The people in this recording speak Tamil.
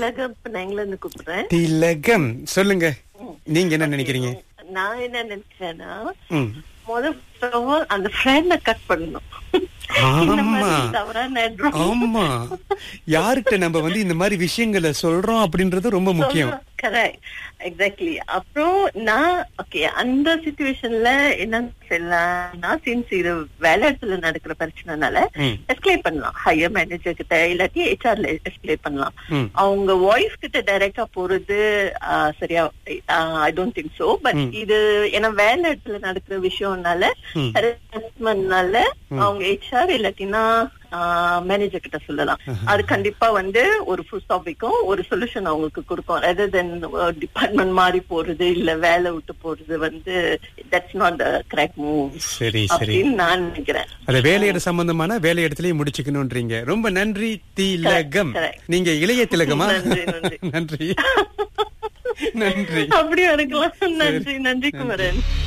திலகம் பிள்ளைங்கள இருந்து கூப்பிடுறேன் திலகம் சொல்லுங்க நீங்க என்ன நினைக்கிறீங்க நான் என்ன நினைச்சேன்னா ம். முதல் அந்த ஃப்ரெண்ட கட் பண்ணணும் இந்த மாதிரி ஆமா. தவறா நடுறோம் ஆமா யார்கிட்ட நம்ம வந்து இந்த மாதிரி விஷயங்களை சொல்றோம் அப்படின்றது ரொம்ப முக்கியம் கரெக்ட் எக்ஸாக்ட்லி அப்புறம் நான் ஓகே அந்த சுச்சுவேஷன்ல என்ன செய்யலாம்னா சின்ஸ் இது வேலை இடத்துல நடக்கிற பிரச்சனைனால ம். எஸ்கலேட் பண்ணலாம் ஹையர் மேனேஜர் கிட்ட இல்லாட்டி ஹெச்ஆர்ல எஸ்கலேட் பண்ணலாம் ம். அவங்க ஒய்ஃப் கிட்ட டைரக்டா போறது ஆ, சரியா I don't think so but இது ஏன்னா வேலை இடத்துல நடக்கிற விஷயம்னால ம். ஹராஸ்மெண்ட்னால அவங்க ஹெச்ஆர் இல்லாட்டினா மேனேஜர் கிட்ட சொல்லலாம் அது கண்டிப்பா வந்து ஒரு ஃபுல் ஸ்டாப் வைக்கும் ஒரு சொல்யூஷன் அவங்களுக்கு கொடுக்கும் ரெதர் தென் டிபார்ட்மெண்ட் மாறி போறது இல்ல வேலை விட்டு போறது வந்து that's not the correct move சரி சரி அப்படின்னு நான் நினைக்கிறேன் அத வேலையிட சம்பந்தமான வேலை இடத்துலயே முடிச்சுக்கணும்ன்றீங்க ரொம்ப நன்றி திலகம் correct. நீங்க இளைய திலகமா நன்றி, நன்றி. நன்றி நன்றி அப்படியும் இருக்கலாம் நன்றி நன்றி குமரன்